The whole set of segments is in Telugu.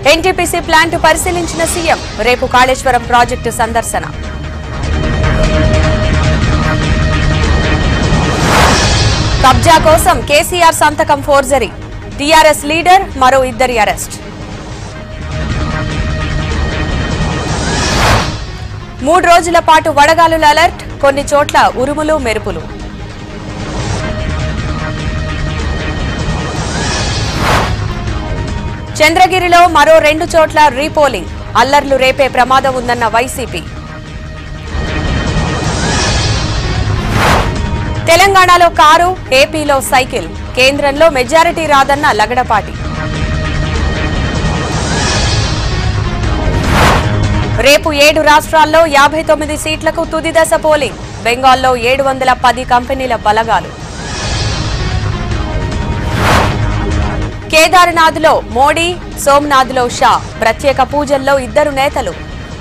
ఎన్టీపీసీ ప్లాంట్ పరిశీలించిన సీఎం రేపు కాళేశ్వరం ప్రాజెక్టు సందర్శన కబ్జా కోసం కేసీఆర్ సంతకం ఫోర్జరీ టీఆర్ఎస్ లీడర్ మరో ఇద్దరి అరెస్ట్ మూడు రోజుల పాటు వడగాలుల అలర్ట్ కొన్ని చోట్ల ఉరుములు మెరుపులు చంద్రగిరిలో మరో రెండు చోట్ల రీపోలింగ్ అల్లర్లు రేపే ప్రమాదం ఉందన్న వైసీపీ తెలంగాణలో కారు ఏపీలో సైకిల్ కేంద్రంలో మెజారిటీ రాదన్న లగడపాటి రేపు ఏడు రాష్ట్రాల్లో యాభై తొమ్మిది సీట్లకు తుది దశ పోలింగ్ బెంగాల్లో ఏడు వందల పది కంపెనీల బలగాలు కేదార్నాథ్లో మోడీ సోమ్నాథ్లో షా ప్రత్యేక పూజల్లో ఇద్దరు నేతలు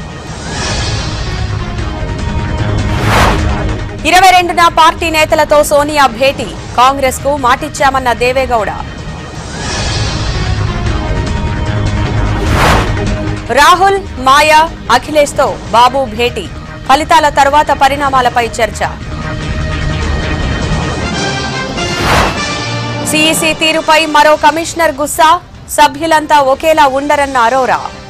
ఇరవై రెండున పార్టీ నేతలతో సోనియా భేటీ కాంగ్రెస్ కు మాటిచ్చామన్న దేవేగౌడ రాహుల్ మాయా అఖిలేష్ తో బాబు భేటీ ఫలితాల తర్వాత పరిణామాలపై చర్చ సీఈసీ తీరుపై మరో కమిషనర్ గుస్సా సభ్యులంతా ఒకేలా ఉండరన్న అరోరా